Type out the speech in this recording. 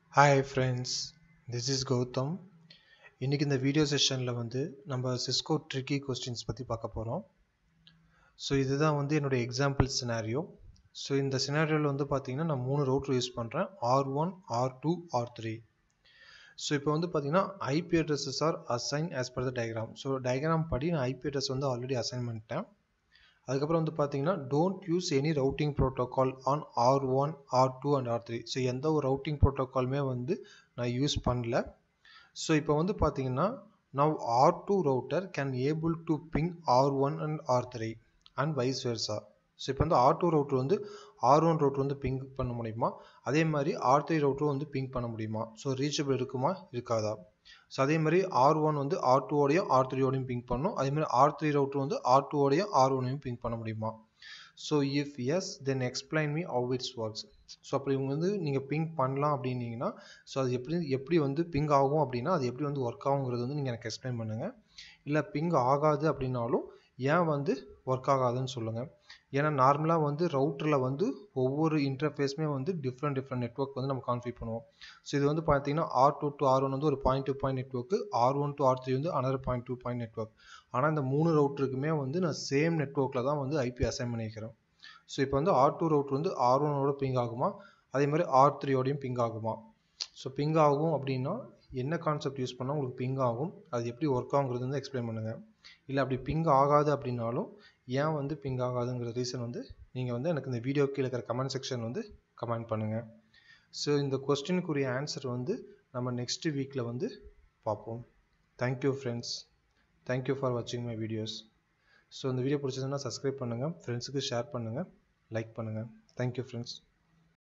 hi friends this is Gautham இன்றைக்கி இந்த video செஷனில் வந்து நம்ம சிஸ்கோ ட்ரிக்கி கொஸ்டின்ஸ் பற்றி பார்க்க போகிறோம் ஸோ இதுதான் வந்து என்னுடைய எக்ஸாம்பிள் சினாரியோ ஸோ இந்த சினாரியோவில் வந்து பார்த்தீங்கன்னா நான் மூணு ரவுட்ரு யூஸ் பண்ணுறேன் R one R two R three so இப்போ வந்து பார்த்தீங்கன்னா IP addresses are assign as per the diagram so diagram படி நான் ஐபி அட்ரஸ் வந்து ஆல்ரெடி அசைன் பண்ணிட்டேன் அதுக்கப்புறம் வந்து பார்த்தீங்கன்னா don't use any routing protocol on R one R two and R three so எந்த ஒரு ரவுட்டிங் ப்ரோட்டோகாலுமே வந்து நான் யூஸ் பண்ணல ஸோ இப்போ வந்து பார்த்தீங்கன்னா now R two router can able to ping R one and R three and vice versa so இப்போ வந்து ஆர் டூ ரவுட்டர் வந்து ஆர் ஒன் ரவுட்டர் வந்து பிங் பண்ண முடியுமா அதே மாதிரி ஆர் த்ரீ ரவுட்டரும் வந்து பிங் பண்ண முடியுமா ஸோ ரீச்சபிள் இருக்குமா இருக்காதா ஸோ அதே மாதிரி ஆர் ஒன் வந்து ஆர் டூவோடையும் ஆர் த்ரீயோடையும் பிங்க் பண்ணும் அதே மாதிரி ஆர் த்ரீ ரவுட்டர் வந்து ஆர் டூவோடையும் ஆர் ஒனையும் பிங்க் பண்ண முடியுமா so if yes then explain me how it's works so அப்படி இவங்க வந்து நீங்கள் பிங்க் பண்ணலாம் அப்படின்னீங்கன்னா ஸோ அது எப்படி எப்படி வந்து பிங் ஆகும் அப்படின்னா அது எப்படி வந்து ஒர்க் ஆகுங்கிறது வந்து நீங்கள் எனக்கு எக்ஸ்பிளைன் பண்ணுங்கள் இல்லை பிங் ஆகாது அப்படின்னாலும் ஏன் வந்து ஒர்க் ஆகாதுன்னு சொல்லுங்கள் ஏன்னா நார்மலாக வந்து ரவுட்டரில் வந்து ஒவ்வொரு இன்டர்ஃபேஸுமே வந்து டிஃப்ரெண்ட் டிஃப்ரெண்ட் நெட்ஒர்க் வந்து நம்ம கான்ஃபிக் பண்ணுவோம் ஸோ இது வந்து பார்த்தீங்கன்னா R two to R one வந்து ஒரு point to point network R one to R three வந்து another point to point network ஆனால் இந்த மூணு ரவுட்டருக்குமே வந்து நான் சேம் நெட்ஒர்க்கில் தான் வந்து ஐபி அசைன் பண்ணிக்கிறேன் ஸோ இப்போ வந்து ஆர் டூ ரவுட்டர் வந்து ஆர் ஒனோட பிங் ஆகுமா அதே மாதிரி ஆர் த்ரீயோடையும் பிங் ஆகுமா ஸோ பிங் ஆகும் அப்படின்னா என்ன கான்செப்ட் யூஸ் பண்ணால் உங்களுக்கு பிங் ஆகும் அது எப்படி ஒர்க் ஆகுங்கிறது வந்து எக்ஸ்பிளைன் பண்ணுங்கள் இல்லை அப்படி பிங் ஆகாது அப்படின்னாலும் ஏன் வந்து பிங் ஆகாதுங்கிற ரீசன் வந்து நீங்கள் வந்து எனக்கு இந்த வீடியோ கீழே இருக்கிற கமெண்ட் செக்ஷன் வந்து கமெண்ட் பண்ணுங்கள் ஸோ இந்த கொஸ்டினுக்குரிய ஆன்சர் வந்து நம்ம நெக்ஸ்ட் வீக்கில் வந்து பார்ப்போம் தேங்க்யூ ஃப்ரெண்ட்ஸ் தேங்க்யூ ஃபார் வாட்சிங் மை வீடியோஸ் ஸோ இந்த வீடியோ பிடிச்சதுன்னா சப்ஸ்கிரைப் பண்ணுங்கள் ஃப்ரெண்ட்ஸுக்கு ஷேர் பண்ணுங்கள் லைக் பண்ணுங்கள் தேங்க்யூ ஃப்ரெண்ட்ஸ்